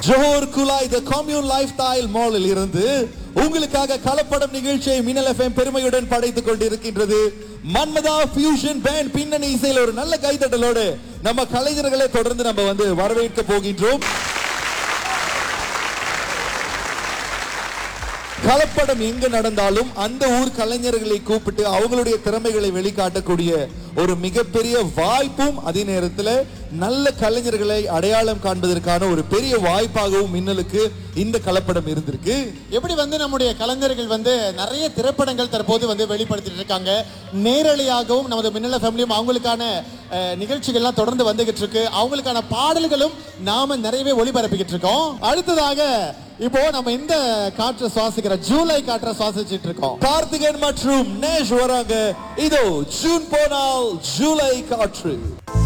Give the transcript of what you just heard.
Johor Kulai the commune lifestyle மாலில் இருந்து உங்களுக்காக கலப்படம் நிகழ்ச்சியை மின்னல் எஃப்எம் பெருமையுடன் படைத்துக் கொண்டிருக்கின்றது மன்மதா ஃபியூஷன் பேண்ட் பின்னணி இசையில் ஒரு நல்ல கைத்தட்டலோடு நம்ம கலைஞர்களை தொடர்ந்து நம்ம வந்து வரவேற்க போகின்றோம் கலப்படம் எங்க நடந்தாலும் அந்த ஊர் கலைஞர்களை கூப்பிட்டு அவங்களுடைய திறமைகளை வெளிக்காட்டக்கூடிய ஒரு மிகப்பெரிய வாய்ப்பும் அதே நேரத்துல நல்ல கலைஞர்களை அடையாளம் காண்பதற்கான ஒரு பெரிய வாய்ப்பாகவும் மின்னலுக்கு இந்த கலப்படம் இருந்திருக்கு எப்படி வந்து நம்முடைய கலைஞர்கள் வந்து நிறைய திரைப்படங்கள் தற்போது வந்து வெளிப்படுத்திட்டு இருக்காங்க நேரலையாகவும் நமது மின்னல ஃபேமிலியும் அவங்களுக்கான அஹ், நிகழ்ச்சிகள்லாம் தொடர்ந்து வந்துகிட்டு இருக்கு அவங்களுக்கான பாடல்களும் நாம நிறையவே ஒளிபரப்பிக்கிட்டு இருக்கோம் அடுத்ததாக இப்போ நம்ம இந்த காற்றை சுவாசிக்கிற ஜூலை காற்றை சுவாசிச்சுட்டு இருக்கோம் கார்த்திகன் மற்றும் நேஷ் வராங்க இதோ ஜூன் போனால் ஜூலை காற்று